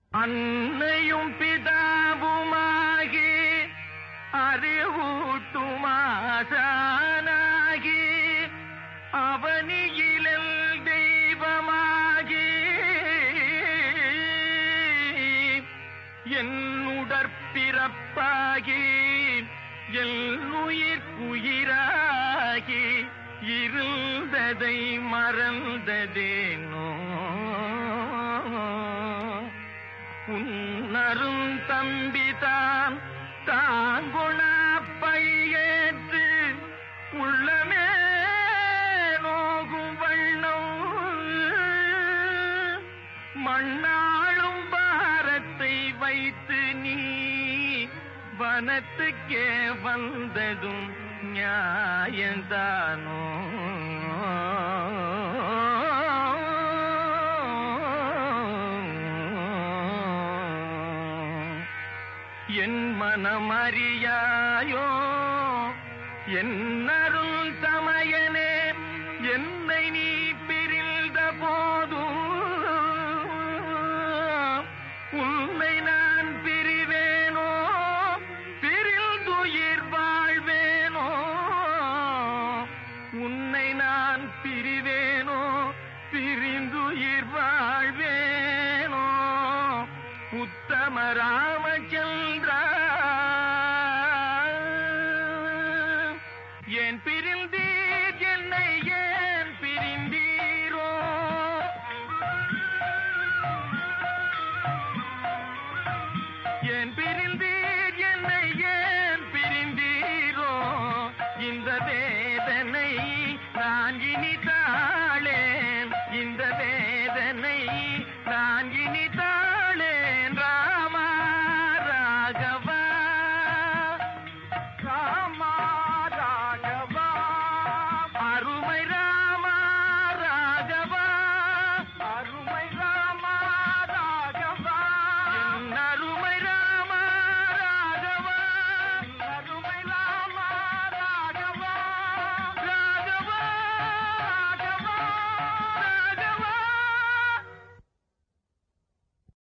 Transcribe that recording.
அன்னையும் பிதாவுமாகி அறிவூட்டுமாசானாகி அவனியிலல் தெய்வமாகி என் உடற்பிறப்பாகி எல்லுயிர்க்குயிராகி இருந்ததை மறந்ததேனோ உன்னரும் தம்பிதான் தாங்குணா பையேற்று உள்ளமே நோகும் வண்ணம் மண்ணாளும் பாரத்தை வைத்து நீ வனத்துக்கே வந்ததும் நியாயந்தானோ என் மனம் அறியாயோ என் அருள் தமையனே என்னை நீ பிரிந்த போதும் உன்னை நான் பிரிவேனோ பிரிந்துயிர் வாழ்வேனோ உன்னை நான் பிரிவேனோ பிரிந்துயிர் வாழ்வேனோ உத்தம ராமச்சந்திரா ஏன் பிரிந்தீர் என்னை ஏன் பிரிந்தீரோ ஏன் பிரிந்தீர்